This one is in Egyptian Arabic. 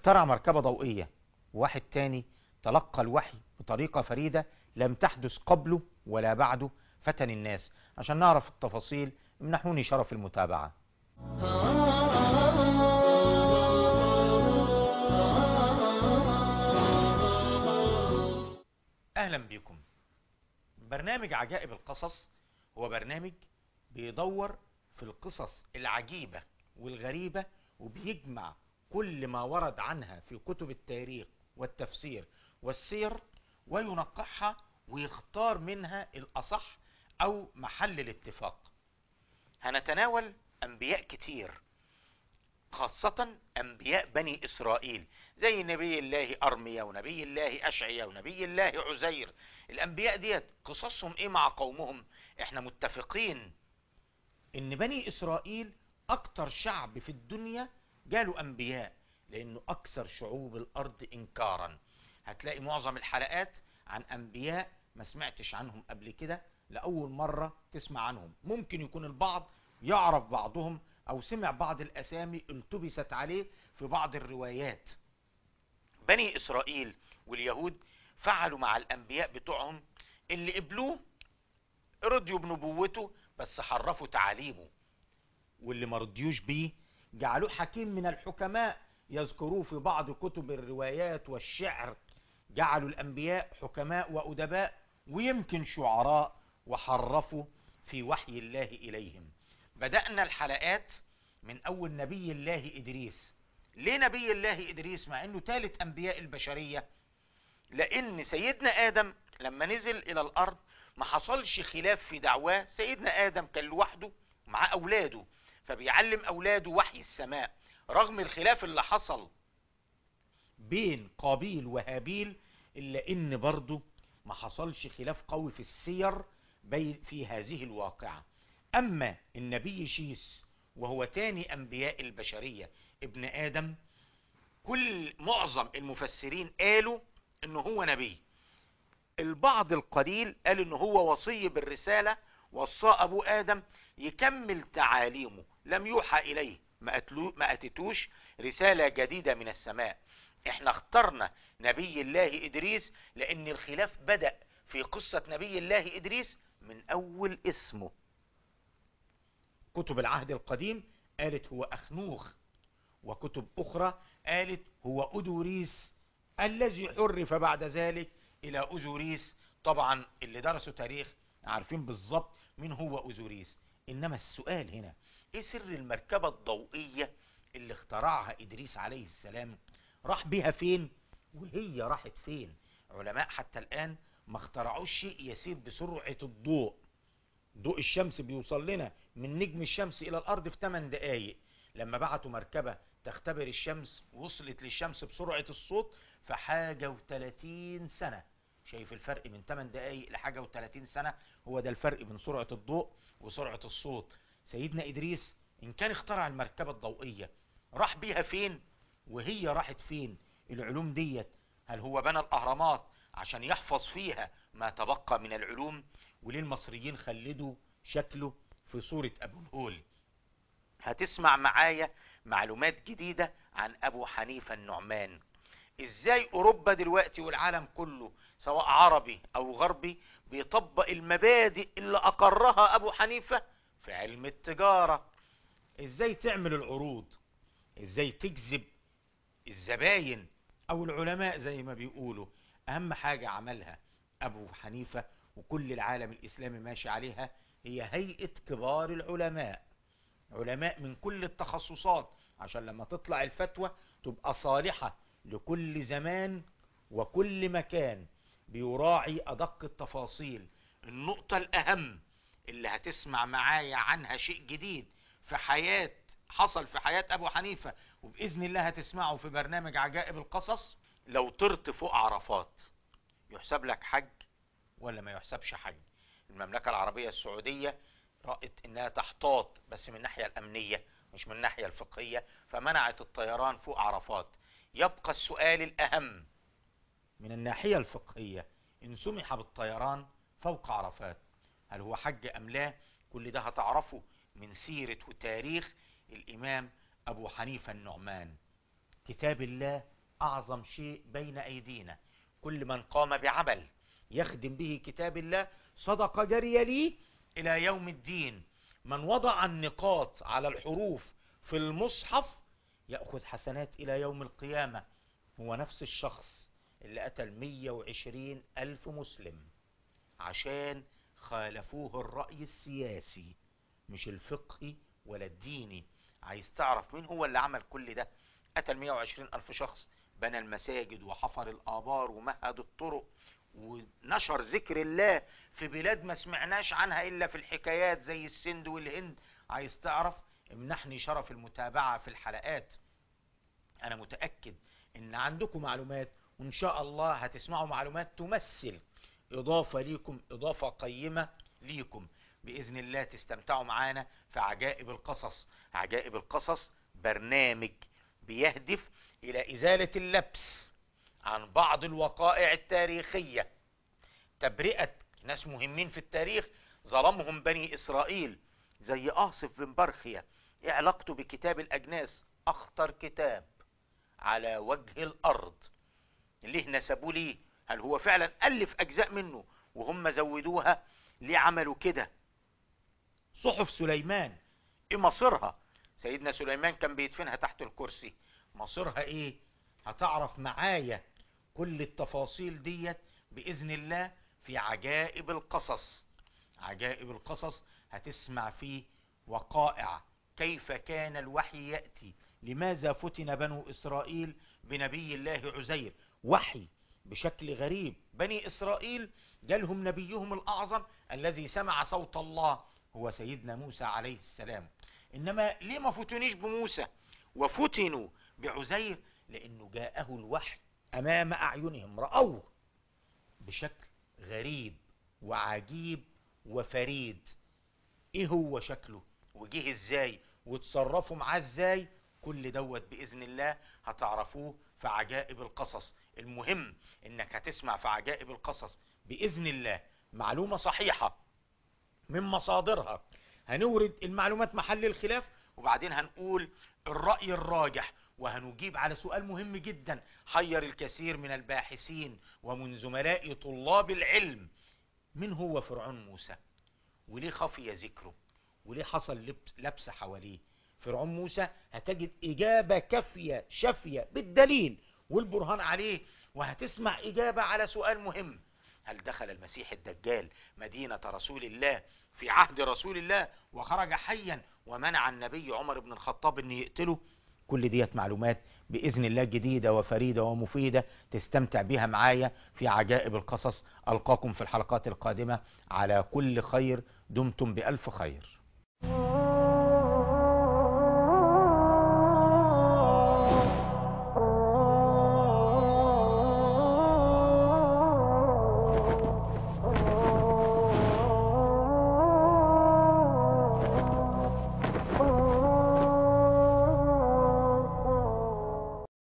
اخترع مركبة ضوئية وواحد تاني تلقى الوحي بطريقة فريدة لم تحدث قبله ولا بعده فتن الناس عشان نعرف التفاصيل امنحوني شرف المتابعة اهلا بكم برنامج عجائب القصص هو برنامج بيدور في القصص العجيبة والغريبة وبيجمع كل ما ورد عنها في كتب التاريخ والتفسير والسير وينقحها ويختار منها الأصح أو محل الاتفاق هنتناول أنبياء كتير خاصة أنبياء بني إسرائيل زي نبي الله أرميا ونبي الله أشعيا ونبي الله عزير الأنبياء ديت قصصهم إيه مع قومهم إحنا متفقين إن بني إسرائيل أكتر شعب في الدنيا جاله أنبياء لأنه أكثر شعوب الأرض إنكارا هتلاقي معظم الحلقات عن أنبياء ما سمعتش عنهم قبل كده لأول مرة تسمع عنهم ممكن يكون البعض يعرف بعضهم أو سمع بعض الأسامي التبست عليه في بعض الروايات بني إسرائيل واليهود فعلوا مع الأنبياء بتوعهم اللي قبلوه رضيوا بنبوته بس حرفوا تعاليمه واللي مرضيوش بيه جعلوه حكيم من الحكماء يذكروه في بعض كتب الروايات والشعر جعلوا الأنبياء حكماء وأدباء ويمكن شعراء وحرفوا في وحي الله إليهم بدأنا الحلقات من أول نبي الله إدريس ليه نبي الله إدريس مع أنه ثالث أنبياء البشرية لأن سيدنا آدم لما نزل إلى الأرض ما حصلش خلاف في دعواه سيدنا آدم كان لوحده مع أولاده فبيعلم أولاده وحي السماء رغم الخلاف اللي حصل بين قابيل وهابيل إلا إن برضه ما حصلش خلاف قوي في السير بين في هذه الواقعة أما النبي شيس وهو تاني أنبياء البشرية ابن آدم كل معظم المفسرين قالوا إنه هو نبي البعض القليل قال إنه هو وصي بالرسالة وصى أبو آدم يكمل تعاليمه لم يوحى إليه ما, أتلو ما أتتوش رسالة جديدة من السماء احنا اخترنا نبي الله إدريس لأن الخلاف بدأ في قصة نبي الله إدريس من أول اسمه كتب العهد القديم قالت هو أخنوخ وكتب أخرى قالت هو أدوريس الذي حرف بعد ذلك إلى أزوريس طبعا اللي درسوا تاريخ عارفين بالظبط مين هو أزوريس إنما السؤال هنا إيه سر المركبة الضوئية اللي اخترعها إدريس عليه السلام راح بها فين وهي راحت فين علماء حتى الآن ما اخترعوش شيء يسير بسرعة الضوء ضوء الشمس بيوصل لنا من نجم الشمس إلى الأرض في 8 دقايق لما بعتوا مركبة تختبر الشمس وصلت للشمس بسرعة الصوت في حاجة و30 سنة شايف الفرق من 8 دقايق لحاجة و30 سنة هو ده الفرق بين سرعة الضوء وسرعة الصوت سيدنا إدريس إن كان اخترع المركبة الضوئية راح بيها فين وهي راحت فين العلوم ديت هل هو بنى الأهرامات عشان يحفظ فيها ما تبقى من العلوم وليه المصريين خلدوا شكله في صورة أبو الهول هتسمع معايا معلومات جديدة عن أبو حنيفة النعمان ازاي اوروبا دلوقتي والعالم كله سواء عربي او غربي بيطبق المبادئ اللي اقرها ابو حنيفة في علم التجارة ازاي تعمل العروض ازاي تجذب الزباين او العلماء زي ما بيقولوا اهم حاجة عملها ابو حنيفة وكل العالم الاسلامي ماشي عليها هي هيئة كبار العلماء علماء من كل التخصصات عشان لما تطلع الفتوى تبقى صالحة لكل زمان وكل مكان بيراعي أدق التفاصيل النقطة الأهم اللي هتسمع معايا عنها شيء جديد في حياة حصل في حياة أبو حنيفة وبإذن الله هتسمعه في برنامج عجائب القصص لو طرت فوق عرفات يحسب لك حج ولا ما يحسبش حج المملكة العربية السعودية رأت انها تحتاط بس من الناحية الامنية مش من الناحية الفقهية فمنعت الطيران فوق عرفات يبقى السؤال الاهم من الناحية الفقهية ان سمح بالطيران فوق عرفات هل هو حج ام لا كل ده هتعرفه من سيرة وتاريخ الامام ابو حنيفة النعمان كتاب الله أعظم شيء بين أيدينا كل من قام بعمل يخدم به كتاب الله صدقة جارية لي إلى يوم الدين من وضع النقاط على الحروف في المصحف يأخذ حسنات إلى يوم القيامة هو نفس الشخص اللي قتل 120 ألف مسلم عشان خالفوه الرأي السياسي مش الفقهي ولا الديني عايز تعرف مين هو اللي عمل كل ده قتل 120 ألف شخص بنى المساجد وحفر الآبار ومهد الطرق ونشر ذكر الله في بلاد ما سمعناش عنها إلا في الحكايات زي السند والهند عايز تعرف امنحني شرف المتابعة في الحلقات أنا متأكد إن عندكم معلومات وإن شاء الله هتسمعوا معلومات تمثل إضافة ليكم إضافة قيمة ليكم بإذن الله تستمتعوا معانا في عجائب القصص عجائب القصص برنامج بيهدف إلى إزالة اللبس عن بعض الوقائع التاريخية تبرئة ناس مهمين في التاريخ ظلمهم بني إسرائيل زي آصف بن برخية إيه علاقته بكتاب الأجناس أخطر كتاب على وجه الأرض ليه نسبوا ليه هل هو فعلا ألف أجزاء منه وهم زودوها ليه عملوا كده صحف سليمان ايه مصيرها سيدنا سليمان كان بيدفنها تحت الكرسي مصيرها ايه هتعرف معايا كل التفاصيل ديت بإذن الله في عجائب القصص عجائب القصص هتسمع فيه وقائع كيف كان الوحي يأتي لماذا فتن بنو إسرائيل بنبي الله عزير وحي بشكل غريب بني إسرائيل جالهم نبيهم الأعظم الذي سمع صوت الله هو سيدنا موسى عليه السلام إنما ليه ما فتنيش بموسى وفتنوا بعزير لأنه جاءه الوحي أمام أعينهم رأوه بشكل غريب وعجيب وفريد ايه هو شكله وجيه ازاي وتصرفوا معاه ازاي كل دوت بإذن الله هتعرفوه في عجائب القصص المهم انك هتسمع في عجائب القصص بإذن الله معلومة صحيحة من مصادرها هنورد المعلومات محل الخلاف وبعدين هنقول الرأي الراجح وهنجيب على سؤال مهم جدا حير الكثير من الباحثين ومن زملاء طلاب العلم من هو فرعون موسى وليه خفي ذكره وليه حصل لبس حواليه فرعون موسى هتجد إجابة كافية شافية بالدليل والبرهان عليه وهتسمع إجابة على سؤال مهم هل دخل المسيح الدجال مدينة رسول الله في عهد رسول الله وخرج حيا ومنع النبي عمر بن الخطاب أن يقتله كل ديت معلومات بإذن الله جديدة وفريدة ومفيدة تستمتع بها معايا في عجائب القصص ألقاكم في الحلقات القادمة على كل خير دمتم بألف خير